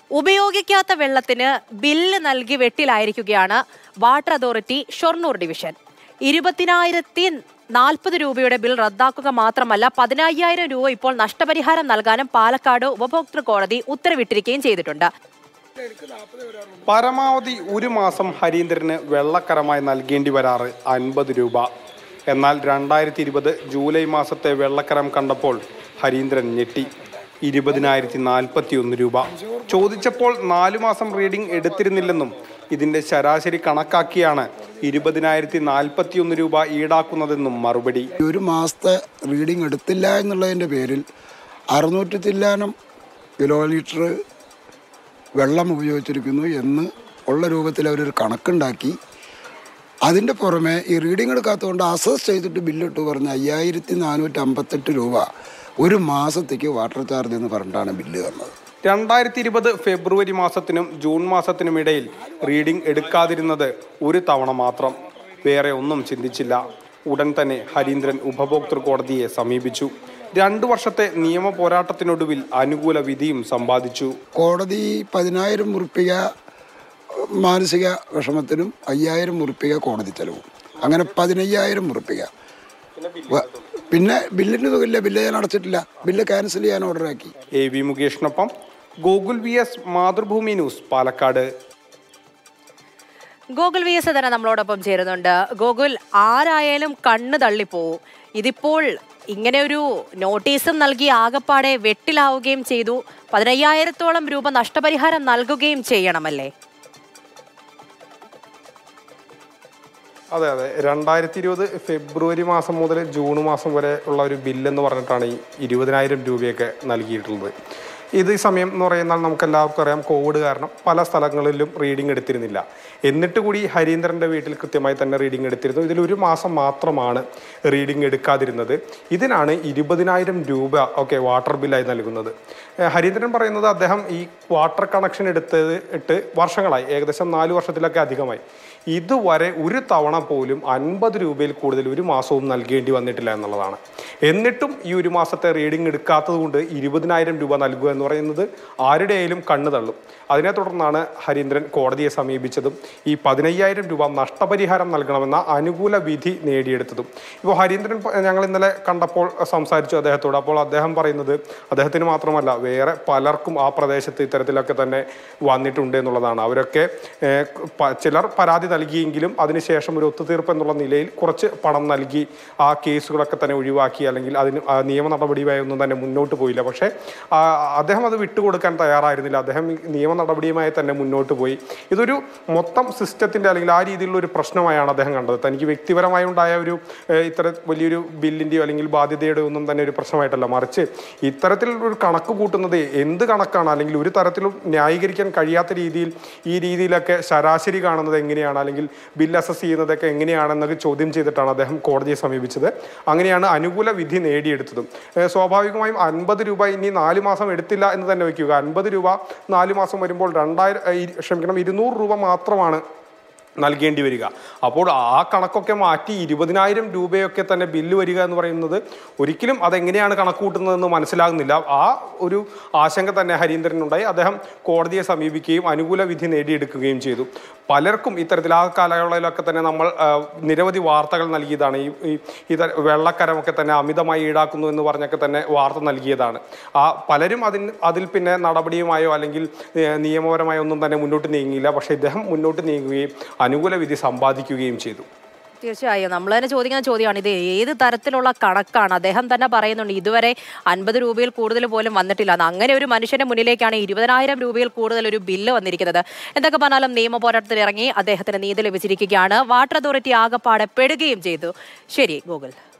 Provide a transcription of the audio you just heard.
ഉപയോഗിക്കാത്ത വെള്ളത്തിന് ബില്ല് നൽകി വെട്ടിലായിരിക്കുകയാണ് വാട്ടർ അതോറിറ്റി ഷൊർണൂർ ഡിവിഷൻ ഇരുപത്തിനായിരത്തി നാൽപ്പത് രൂപയുടെ ബിൽ റദ്ദാക്കുക മാത്രമല്ല പതിനയ്യായിരം രൂപ ഇപ്പോൾ നഷ്ടപരിഹാരം നൽകാനും പാലക്കാട് ഉപഭോക്തൃ കോടതി ഉത്തരവിട്ടിരിക്കുകയും ചെയ്തിട്ടുണ്ട് പരമാവധി ഒരു മാസം ഹരീന്ദ്രന് വെള്ളക്കരമായി നൽകേണ്ടി വരാറ് അൻപത് രൂപ എന്നാൽ രണ്ടായിരത്തി ഇരുപത് ജൂലൈ മാസത്തെ വെള്ളക്കരം കണ്ടപ്പോൾ ഹരീന്ദ്രൻ ഞെട്ടി ഇരുപതിനായിരത്തി നാൽപ്പത്തി ഒന്ന് രൂപ ചോദിച്ചപ്പോൾ നാലു മാസം റീഡിംഗ് എടുത്തിരുന്നില്ലെന്നും ഇതിന്റെ ശരാശരി കണക്കാക്കിയാണ് ഇരുപതിനായിരത്തി നാൽപ്പത്തി ഒന്ന് രൂപ ഈടാക്കുന്നതെന്നും മറുപടി ഒരു മാസത്തെ റീഡിംഗ് എടുത്തില്ല എന്നുള്ളതിൻ്റെ പേരിൽ അറുന്നൂറ്റി ചില്ലാനം കിലോ ലിറ്റർ വെള്ളം ഉപയോഗിച്ചിരിക്കുന്നു എന്ന് ഉള്ള രൂപത്തിൽ അവരൊരു കണക്കുണ്ടാക്കി അതിൻ്റെ പുറമെ ഈ റീഡിംഗ് എടുക്കാത്തതുകൊണ്ട് അസസ് ചെയ്തിട്ട് ബില്ലിട്ട് പറഞ്ഞ അയ്യായിരത്തി നാനൂറ്റി അമ്പത്തെട്ട് രൂപ ഒരു മാസത്തേക്ക് വാട്ടർ ചാർജ് എന്ന് പറഞ്ഞിട്ടാണ് ബില്ല് തന്നത് രണ്ടായിരത്തി ഇരുപത് ഫെബ്രുവരി മാസത്തിനും ജൂൺ മാസത്തിനും ഇടയിൽ റീഡിംഗ് എടുക്കാതിരുന്നത് ഒരു തവണ മാത്രം വേറെ ഒന്നും ചിന്തിച്ചില്ല ഉടൻ തന്നെ ഹരീന്ദ്രൻ ഉപഭോക്തൃ കോടതിയെ സമീപിച്ചു രണ്ടു വർഷത്തെ നിയമ പോരാട്ടത്തിനൊടുവിൽ അനുകൂല വിധിയും സമ്പാദിച്ചു കോടതി പതിനായിരം ഉറുപ്പിക മാനസിക വിഷമത്തിനും അയ്യായിരം ഉറുപ്പിക കോടതി ചെലവും അങ്ങനെ പതിനയ്യായിരം ഉറുപ്പിക വ- പിന്നെ ബില്ലിന് തുകയില്ല ബില്ല് ഞാൻ അടച്ചിട്ടില്ല ബില്ല് ക്യാൻസൽ ചെയ്യാൻ ഓർഡറാക്കി എ വി മുകേഷിനൊപ്പം Gokul V S Mathrubhumi news Palakkad Gokul V S തന്നെ നമ്മളോടൊപ്പം ചേരുന്നുണ്ട് ഗോകുൽ ആരായാലും കണ്ണ് തള്ളിപ്പോവും ഇതിപ്പോൾ ഇങ്ങനെ ഒരു നോട്ടീസും നൽകി ആകപ്പാടെ വെട്ടിലാവുകയും ചെയ്തു പതിനയ്യായിരത്തോളം രൂപ നഷ്ടപരിഹാരം നൽകുകയും ചെയ്യണമല്ലേ അതെ അതെ രണ്ടായിരത്തി ഇരുപത് ഫെബ്രുവരി മാസം മുതൽ ജൂൺ മാസം വരെ ഉള്ള ഒരു ബില്ലെന്ന് പറഞ്ഞിട്ടാണ് ഈ ഇരുപതിനായിരം രൂപയൊക്കെ നൽകിയിട്ടുള്ളത് ഇത് ഈ സമയം എന്ന് പറയുന്നാൽ നമുക്ക് എല്ലാവർക്കും അറിയാം കോവിഡ് കാരണം പല സ്ഥലങ്ങളിലും റീഡിംഗ് എടുത്തിരുന്നില്ല എന്നിട്ട് കൂടി ഹരീന്ദ്രൻ്റെ വീട്ടിൽ കൃത്യമായി തന്നെ റീഡിംഗ് എടുത്തിരുന്നു ഇതിൽ ഒരു മാസം മാത്രമാണ് റീഡിംഗ് എടുക്കാതിരുന്നത് ഇതിനാണ് ഇരുപതിനായിരം രൂപ ഒക്കെ വാട്ടർ ബില്ലായി നൽകുന്നത് ഏഹ് ഹരീന്ദ്രൻ പറയുന്നത് അദ്ദേഹം ഈ വാട്ടർ കണക്ഷൻ എടുത്തത് ഇട്ട് വർഷങ്ങളായി ഏകദേശം നാല് വർഷത്തിലൊക്കെ അധികമായി ഇതുവരെ ഒരു തവണ പോലും അൻപത് രൂപയിൽ കൂടുതൽ ഒരു മാസവും നൽകേണ്ടി വന്നിട്ടില്ല എന്നുള്ളതാണ് എന്നിട്ടും ഈ ഒരു മാസത്തെ റീഡിംഗ് എടുക്കാത്തത് കൊണ്ട് ഇരുപതിനായിരം രൂപ നൽകുക എന്ന് പറയുന്നത് ആരുടെയായാലും കണ്ണു തള്ളും അതിനെ തുടർന്നാണ് ഹരീന്ദ്രൻ കോടതിയെ സമീപിച്ചതും ഈ പതിനയ്യായിരം രൂപ നഷ്ടപരിഹാരം നൽകണമെന്ന അനുകൂല വിധി നേടിയെടുത്തതും ഇപ്പോൾ ഹരീന്ദ്രൻ പ- ഞങ്ങൾ ഇന്നലെ കണ്ടപ്പോൾ സംസാരിച്ചു അദ്ദേഹത്തോട് അപ്പോൾ അദ്ദേഹം പറയുന്നത് അദ്ദേഹത്തിന് മാത്രമല്ല വേറെ പലർക്കും ആ പ്രദേശത്ത് ഇത്തരത്തിലൊക്കെ തന്നെ വന്നിട്ടുണ്ട് എന്നുള്ളതാണ് അവരൊക്കെ ഏഹ്, പ- ചിലർ പരാതി നൽകിയെങ്കിലും അതിനുശേഷം ഒരു ഒത്തുതീർപ്പ് എന്നുള്ള നിലയിൽ കുറച്ച് പണം നൽകി ആ കേസുകളൊക്കെ തന്നെ ഒഴിവാക്കി അല്ലെങ്കിൽ അതിന് ആ നിയമ നടപടിയുമായി ഒന്നും തന്നെ മുന്നോട്ട് പോയില്ല പക്ഷേ ആ, അദ്ദേഹം അത് വിട്ടുകൊടുക്കാൻ തയ്യാറായിരുന്നില്ല അദ്ദേഹം ഈ നിയമ നടപടിയുമായി തന്നെ മുന്നോട്ട് പോയി ഇതൊരു മൊത്തം സിസ്റ്റത്തിന്റെ അല്ലെങ്കിൽ ആ രീതിയിലുള്ള ഒരു പ്രശ്നമായാണ് അദ്ദേഹം കണ്ടത് തനിക്ക് വ്യക്തിപരമായി ഉണ്ടായ ഒരു ഏഹ്, ഇത്തര വലിയൊരു ബില്ലിന്റെയോ അല്ലെങ്കിൽ ബാധ്യതയുടെ ഒന്നും തന്നെ ഒരു പ്രശ്നമായിട്ടല്ല മറിച്ച് ഇത്തരത്തിൽ ഒരു കണക്ക് കൂട്ടുന്നത് എന്ത് കണക്കാണ് അല്ലെങ്കിൽ ഒരു തരത്തിലും ന്യായീകരിക്കാൻ കഴിയാത്ത രീതിയിൽ ഈ രീതിയിലൊക്കെ ശരാശരി കാണുന്നത് എങ്ങനെയാണ് അല്ലെങ്കിൽ ബില്ല് അസസ് ചെയ്യുന്നതൊക്കെ എങ്ങനെയാണെന്നൊക്കെ ചോദ്യം ചെയ്തിട്ടാണ് അദ്ദേഹം കോടതിയെ സമീപിച്ചത് അങ്ങനെയാണ് അനുകൂല വിധി നേടിയെടുത്തതും ഏഹ് സ്വാഭാവികമായും അൻപത് രൂപ ഇനി നാല് മാസം എടുത്തില്ല എന്ന് തന്നെ വയ്ക്കുക അൻപത് രൂപ നാല് മാസം വരുമ്പോൾ രണ്ടായിരം ഏഹ് ഇ- ക്ഷമിക്കണം ഇരുന്നൂറ് രൂപ മാത്രമാണ് നൽകേണ്ടി വരിക അപ്പോൾ ആ കണക്കൊക്കെ മാറ്റി ഇരുപതിനായിരം രൂപയൊക്കെ തന്നെ ബില്ല് വരിക എന്ന് പറയുന്നത് ഒരിക്കലും അതെങ്ങനെയാണ് കണക്ക് കൂട്ടുന്നതെന്ന് മനസ്സിലാകുന്നില്ല ആ ഒരു ആശങ്ക തന്നെ ഹരീന്ദ്രനുണ്ടായി അദ്ദേഹം കോടതിയെ സമീപിക്കുകയും അനുകൂല വിധി നേടിയെടുക്കുകയും ചെയ്തു പലർക്കും ഇത്തരത്തിൽ ആ കാലയളവിലൊക്കെ തന്നെ നമ്മൾ ആ, നിരവധി വാർത്തകൾ നൽകിയതാണ് ഈ ഈ ഇത് വെള്ളക്കരമൊക്കെ തന്നെ അമിതമായി ഈടാക്കുന്നു എന്ന് പറഞ്ഞൊക്കെ തന്നെ വാർത്ത നൽകിയതാണ് ആ പലരും അതിന് അതിൽ പിന്നെ നടപടിയുമായോ അല്ലെങ്കിൽ ഏഹ്, നിയമപരമായോ ഒന്നും തന്നെ മുന്നോട്ട് നീങ്ങിയില്ല പക്ഷേ ഇദ്ദേഹം മുന്നോട്ട് നീങ്ങുകയും അനുകൂല വിധി സമ്പാദിക്കുകയും ചെയ്തു തീർച്ചയായും നമ്മൾ തന്നെ ചോദിക്കുന്ന ചോദ്യമാണ് ഇത് ഏത് തരത്തിലുള്ള കണക്കാണ് അദ്ദേഹം തന്നെ പറയുന്നുണ്ട് ഇതുവരെ അൻപത് രൂപയിൽ കൂടുതൽ പോലും വന്നിട്ടില്ല എന്ന്. അങ്ങനെ ഒരു മനുഷ്യന്റെ മുന്നിലേക്കാണ് ഇരുപതിനായിരം രൂപയിൽ കൂടുതൽ ഒരു ബില്ല് വന്നിരിക്കുന്നത് എന്തൊക്കെ പറഞ്ഞാലും നിയമ പോരാട്ടത്തിൽ ഇറങ്ങി അദ്ദേഹത്തിന് നീതി ലഭിച്ചിരിക്കുകയാണ് വാട്ടർ അതോറിറ്റി ആകപ്പാടെ പെടുകയും ചെയ്തു ശരി ഗൂഗിൾ